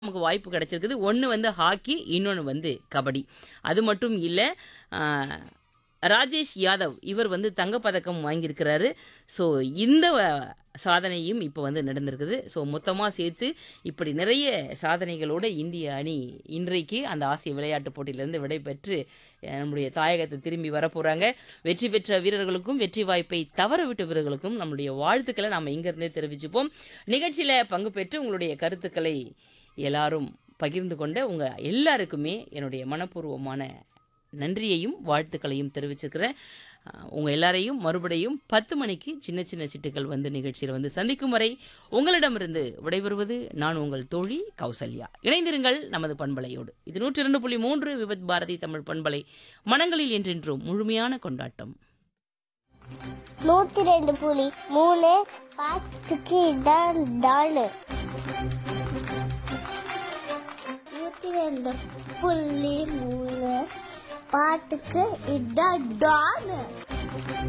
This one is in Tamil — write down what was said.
நமக்கு வாய்ப்பு கிடைச்சிருக்குது ஒன்று வந்து ஹாக்கி இன்னொன்று வந்து கபடி அது மட்டும் இல்லை ராஜேஷ் யாதவ் இவர் வந்து தங்கப்பதக்கம் வாங்கியிருக்கிறாரு ஸோ இந்த அஹ், சாதனையும் இப்போ வந்து நடந்திருக்குது ஸோ மொத்தமாக சேர்த்து இப்படி நிறைய சாதனைகளோட இந்திய அணி இன்றைக்கு அந்த ஆசிய விளையாட்டுப் போட்டியிலிருந்து விடைபெற்று அஹ், நம்முடைய தாயகத்தை திரும்பி வரப்போகிறாங்க வெற்றி பெற்ற வீரர்களுக்கும் வெற்றி வாய்ப்பை தவறவிட்ட வீரர்களுக்கும் நம்முடைய வாழ்த்துக்களை நாம் இங்கிருந்தே தெரிவிச்சுப்போம் நிகழ்ச்சியில் பங்கு பெற்று உங்களுடைய கருத்துக்களை எல்லாரும் பகிர்ந்து கொண்ட உங்கள் எல்லாருக்குமே என்னுடைய மனப்பூர்வமான நன்றியையும் வாழ்த்துக்களையும் தெரிவிச்சிருக்கிறேன் அஹ், உங்க எல்லாரையும் மறுபடியும் பத்து மணிக்கு சின்ன சின்ன சிட்டுகள் வந்து நிகழ்ச்சியில் வந்து சந்திக்கும் வரை உங்களிடமிருந்து விடைபெறுவது நான் உங்கள் தோழி கௌசல்யா இணைந்திருங்கள் நமது பண்பலையோடு இது நூற்றி இரண்டு புள்ளி மூன்று விபத் பாரதி தமிழ் பண்பலை மனங்களில் என்றென்றும் முழுமையான கொண்டாட்டம் நூத்தி ரெண்டு புலி மூணு பாட்டுக்கு இதான் டானு நூத்தி ரெண்டு புள்ளி மூணு பாட்டுக்கு இதான் டானு